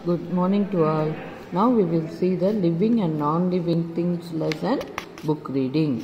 Good morning to all. Now we will see the living and non-living things lesson book reading.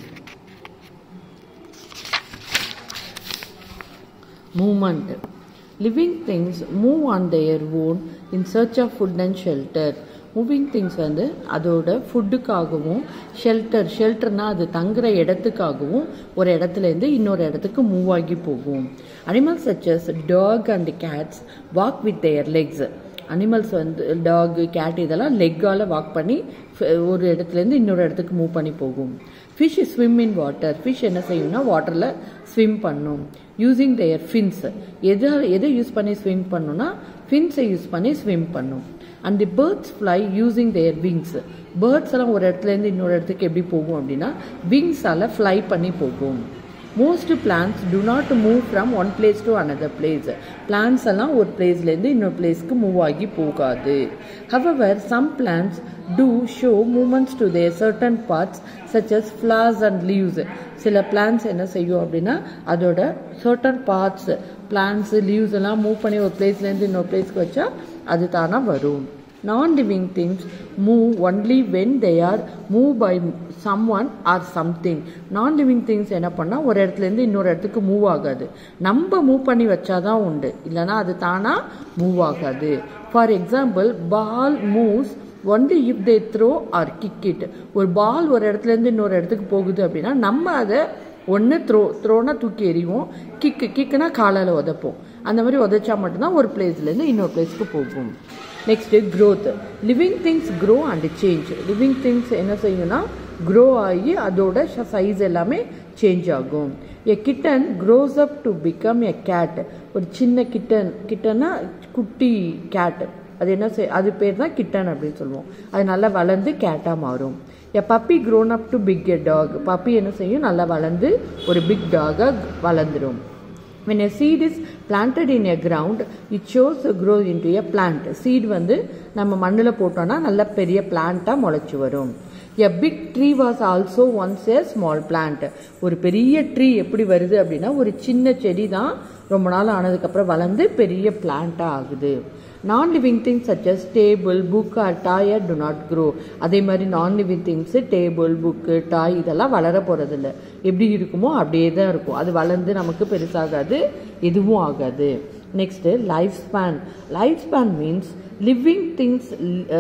Movement. Living things move on their own in search of food and shelter. Moving things வந்து அதோட ஃபுட்டுக்காகவும் shelter ஷெல்டர்னா அது தங்குற இடத்துக்காகவும் ஒரு இடத்துலேருந்து இன்னொரு இடத்துக்கு move ஆகி போகும் animals such as dog and cats walk with their legs animals வந்து டாக் கேட் இதெல்லாம் லெக்கால் வாக் பண்ணி ஃப- ஒரு இடத்துலேருந்து இன்னொரு இடத்துக்கு மூவ் பண்ணி போகும் fish swim in water fish என்ன செய்யும்னா வாட்டரில் ஸ்விம் பண்ணும் யூஸிங் their ஃபின்ஸ் எதை எதை யூஸ் பண்ணி ஸ்விம் பண்ணும்னா ஃபின்ஸை யூஸ் பண்ணி ஸ்விம் பண்ணும் and the birds fly using their wings birds எல்லாம் ஒரு இடத்துலேருந்து இன்னொரு இடத்துக்கு எப்படி போகும் அப்படின்னா விங்ஸால் ஃப்ளை பண்ணி போகும் most plants do not move from one place to another place plants எல்லாம் ஒரு பிளேஸ்லேருந்து இன்னொரு பிளேஸ்க்கு மூவ் ஆகி போகாது however some plants do show movements to their certain parts such as flowers and leaves சில பிளான்ஸ் என்ன செய்யும் அப்படின்னா அதோட certain பார்ட்ஸ் பிளான்ஸ் லீவ்ஸ் எல்லாம் மூவ் பண்ணி ஒரு பிளேஸ்லேருந்து இன்னொரு பிளேஸ்க்கு வச்சா அது தானா வரும் non living things move only when they are move by someone or something non living things என்ன பண்ணால் ஒரு இடத்துலேருந்து இன்னொரு இடத்துக்கு மூவ் ஆகாது நம்ம மூவ் பண்ணி வச்சாதான் உண்டு இல்லைன்னா அது தானாக மூவ் ஆகாது for example ball moves only if they throw or kick it ஒரு பால் ஒரு இடத்துலேருந்து இன்னொரு இடத்துக்கு போகுது அப்படின்னா நம்ம அதை ஒன்று த்ரோ த்ரோனா தூக்கி எறிவோம் கிக்கு கிக்குனா காலால் உதைப்போம் அந்த மாதிரி உதைச்சா மட்டும்தான் ஒரு பிளேஸ்லேருந்து இன்னொரு பிளேஸ்க்கு போகும் next growth living things grow and change living things என்ன செய்யும்னா grow ஆகி அதோட சைஸ் எல்லாமே சேஞ்ச் ஆகும் a kitten grows up to become a cat ஒரு சின்ன கிட்டன் கிட்டன்னா குட்டி கேட் அது என்ன செய் அது பேர் தான் கிட்டன் அப்படின்னு சொல்லுவோம் அது நல்லா வளர்ந்து கேட்டாக மாறும் a puppy grown up to big a dog puppy என்ன செய்யும் நல்லா வளர்ந்து ஒரு பிக் டாகாக வளர்ந்துடும் when a seed is planted in a ground it shows to grow into a plant seed வந்து நம்ம மண்ணில் போட்டோம்னா நல்ல பெரிய பிளான்ட்டாக முளைச்சி வரும் a big tree was also once a small plant ஒரு பெரிய ட்ரீ எப்படி வருது அப்படின்னா ஒரு சின்ன செடி தான் ரொம்ப நாள் ஆனதுக்கப்புறம் வளர்ந்து பெரிய பிளான்ட்டாக ஆகுது non living things such as table book or toy do not grow அதே மாதிரி non living things table book toy இதெல்லாம் வளர போகிறதில்ல எப்படி இருக்குமோ அப்படியே தான் இருக்கும் அது வளர்ந்து நமக்கு பெருசாகாது எதுவும் ஆகாது next life span life span means living things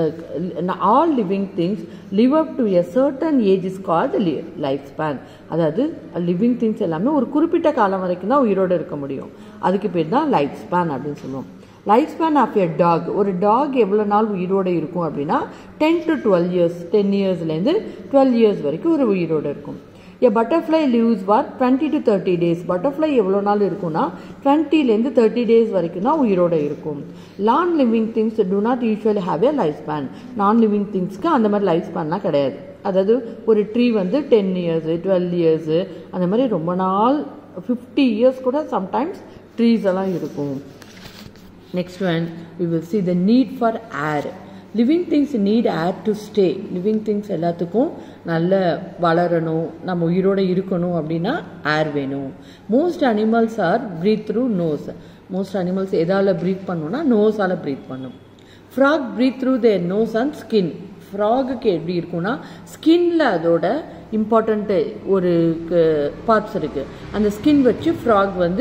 all living things live up to a certain age is called life span அதாவது லிவிங் திங்ஸ் எல்லாமே ஒரு குறிப்பிட்ட காலம் வரைக்கும் தான் உயிரோடு இருக்க முடியும் அதுக்கு பேர் தான் லைஃப் ஸ்பேன் அப்படின்னு சொல்லுவோம் life span of a dog ஒரு டாக் எவ்வளோ நாள் உயிரோடு இருக்கும் அப்படின்னா ten to twelve years ten இயர்ஸ்லேருந்து டுவெல் இயர்ஸ் வரைக்கும் ஒரு உயிரோடு இருக்கும் a butterfly lives for twenty to thirty days butterfly எவ்வளோ நாள் இருக்கும்னா டுவெண்ட்டிலேருந்து தேர்ட்டி டேஸ் வரைக்கும் தான் உயிரோடு இருக்கும் non living things do not usually have a life span non living திங்ஸ்க்கு அந்த மாதிரி லைஃப் ஸ்பேன்லாம் கிடையாது அதாவது ஒரு ட்ரீ வந்து டென் இயர்ஸு டுவெல் இயர்ஸு அந்த மாதிரி ரொம்ப நாள் ஃபிஃப்டி இயர்ஸ் கூட சம்டைம்ஸ் ட்ரீஸ் எல்லாம் இருக்கும் next one we will see the need for air living things need air to stay living things எல்லாத்துக்கும் நல்ல வளரணும் நம்ம உயிரோடு இருக்கணும் அப்படின்னா ஏர் வேணும் most animals are breathe through nose most animals எதால் ப்ரீத் பண்ணணும்னா நோஸால் ப்ரீத் பண்ணும் frog breathe through their nose and skin ஃப்ராகுக்கு எப்படி இருக்கும்னா ஸ்கின்ல அதோட இம்பார்ட்டண்ட்டு ஒரு பார்ட்ஸ் இருக்குது அந்த ஸ்கின் வச்சு ஃப்ராக் வந்து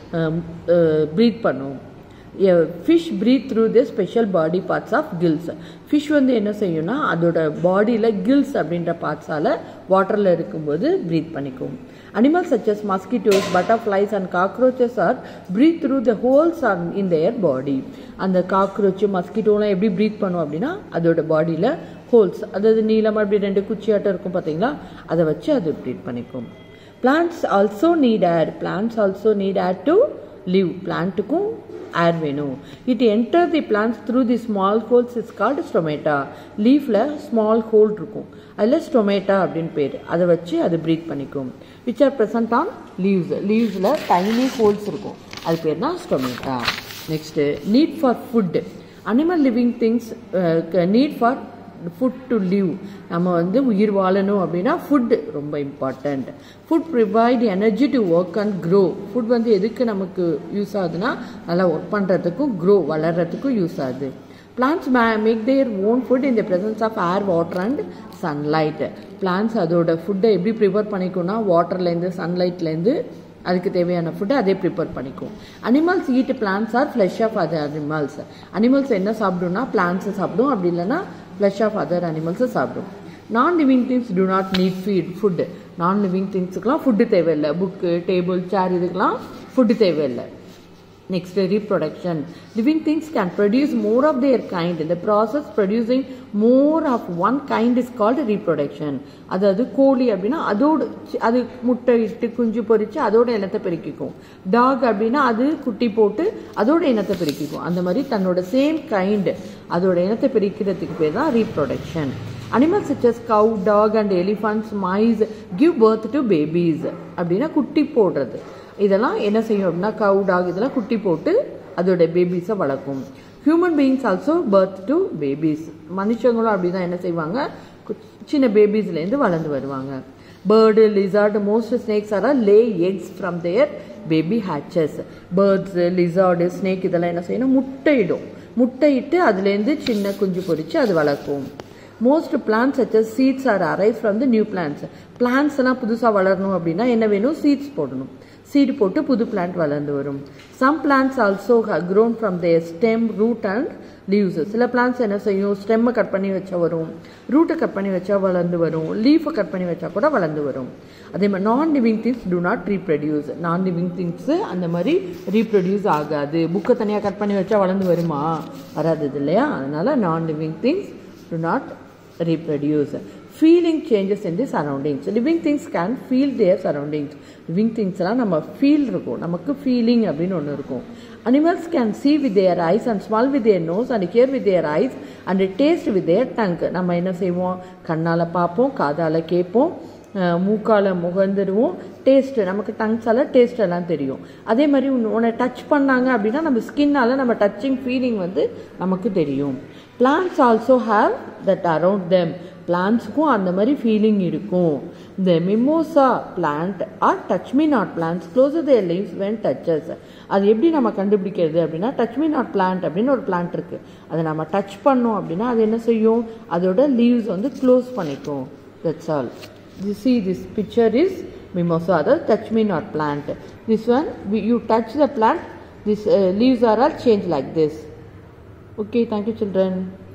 ப்ரீத் பண்ணும் fish breathe through the special body parts of gills fish வந்து என்ன செய்யும்னா அதோட பாடியில் கில்ஸ் அப்படின்ற பார்ட்ஸால் வாட்டரில் இருக்கும்போது ப்ரீத் பண்ணிக்கும் animals such as mosquitoes butterflies and cockroaches are breathe through the holes are in their body அந்த காக்ரோச் மஸ்கிட்டோலாம் எப்படி ப்ரீத் பண்ணும் அப்படின்னா அதோட பாடியில் ஹோல்ஸ் அதாவது நீளமாக அப்படி ரெண்டு குச்சியாட்டம் இருக்கும் பார்த்தீங்களா அதை வச்சு அது ப்ரீத் பண்ணிக்கும் plants also need air plants also need air to live பிளான்ட்டுக்கும் ஏர் வேணும் it enter the plants through the small holes is called stomata லீஃபில் ஸ்மால் ஹோல் இருக்கும் அதில் ஸ்டொமேட்டா அப்படின்னு பேர் அதை வச்சு அது ப்ரீத் பண்ணிக்கும் which are present on leaves லீவ்ஸில் டைனி ஹோல்ஸ் இருக்கும் அது பேர் தான் stomata next need for food animal living things need for food to live நம்ம வந்து உயிர் வாழணும் அப்படின்னா ஃபுட் ரொம்ப important food provide energy to work and grow food வந்து எதுக்கு நமக்கு யூஸ் ஆகுதுன்னா நல்லா ஒர்க் பண்ணுறதுக்கும் க்ரோ வளர்கிறதுக்கும் யூஸ் ஆகுது plants make their own food in the presence of air water and sunlight plans அதோட ஃபுட்டை எப்படி ப்ரிப்பேர் பண்ணிக்கும்னா வாட்டர்லேருந்து சன்லைட்லேருந்து அதுக்கு தேவையான ஃபுட்டை அதே ப்ரிப்பேர் பண்ணிக்கும் animals eat plants or flesh of other animals animals என்ன சாப்பிடும்னா பிளான்ஸை சாப்பிடும் அப்படி இல்லைன்னா ஃப்ளஷ் ஆஃப் அதர் அனிமல்ஸை சாப்பிடும் non living things do not need feed food non living திங்ஸுக்கெலாம் ஃபுட்டு தேவையில்லை புக்கு டேபிள் சேர் இதுக்கெலாம் ஃபுட்டு தேவையில்லை next reproduction living things can produce more of their kind the process producing more of one kind is called reproduction அதாவது கோழி அப்படின்னா அதோடு C- அது முட்டை இட்டு குஞ்சு பொரிச்சு அதோட இனத்தை பெருக்கிக்கும் டாக் அப்படின்னா அது குட்டி போட்டு அதோட இனத்தை பெருக்கிக்கும் அந்த மாதிரி தன்னோட சேம் கைண்ட் அதோட இனத்தை பெருக்கிறதுக்கு பேர் தான் reproduction animals such as cow dog and elephants mice give birth to babies அப்படின்னா குட்டி போடுறது இதெல்லாம் என்ன செய்யும் அப்படின்னா கவு டாக் இதெல்லாம் குட்டி போட்டு அதோட பேபிஸை வளர்க்கும் human beings also birth to babies மனுஷங்களும் அப்படி தான் என்ன செய்வாங்க கு- சின்ன பேபிஸ்லேருந்து வளர்ந்து வருவாங்க bird lizard most snakes are lay eggs from their baby hatches birds lizard snake இதெல்லாம் என்ன செய்யணும் முட்டையிடும் முட்டையிட்டு அதுலேருந்து சின்ன குஞ்சு பொரிச்சு அது வளர்க்கும் most plants such as seeds are arrive from the new plants plants எல்லாம் புதுசாக வளரணும் அப்படின்னா என்ன வேணும் சீட்ஸ் போடணும் சீடு போட்டு புது பிளான்ட் வளர்ந்து வரும் some plants also grown from their stem root and leaves சில பிளான்ஸ் என்ன செய்யும் ஸ்டெம்மை கட் பண்ணி வச்சா வரும் ரூட்டை கட் பண்ணி வச்சா வளர்ந்து வரும் லீஃபை கட் பண்ணி வச்சா கூட வளர்ந்து வரும் அதே மாதிரி non living things do not reproduce non living things அந்த மாதிரி ரீப்ரொடியூஸ் ஆகாது புக்கை தனியாக கட் பண்ணி வச்சா வளர்ந்து வருமா வராது இல்லையா அதனால non living things do not reproduce. Feeling changes in the surroundings. Living things can feel their surroundings. Living things எல்லாம் நம்ம ஃபீல் இருக்கும் நமக்கு ஃபீலிங் அப்படின்னு ஒன்று இருக்கும் animals can see with their eyes and smell with their nose and hear with their eyes and taste with their tongue. நம்ம என்ன செய்வோம் கண்ணால் பார்ப்போம் காதால் கேட்போம் அஹ் மூக்கால முகந்துடுவோம் டேஸ்ட் நமக்கு டங்ஸால டேஸ்ட் எல்லாம் தெரியும் அதே மாதிரி உன்னை- உன்னை டச் பண்ணாங்க அப்படின்னா நம்ம ஸ்கின்னால நம்ம டச்சிங் ஃபீலிங் வந்து நமக்கு தெரியும் plants also have that around them பிளான்ஸுக்கும் அந்த மாதிரி ஃபீலிங் இருக்கும் இந்த mimosa plant or touch me not plants close their leaves when touches அது எப்படி நம்ம கண்டுபிடிக்கிறது அப்படின்னா டச் மீ நாட் பிளான்ட் அப்படின்னு ஒரு பிளான்ட் இருக்கு அதை நம்ம டச் பண்ணோம் அப்படின்னா அது என்ன செய்யும் அதோட லீவ்ஸ் வந்து க்ளோஸ் பண்ணிக்கும் that's all you see this picture is mimosa the touch me not plant this one we, you touch the plant this uh, leaves are all changed like this okay thank you children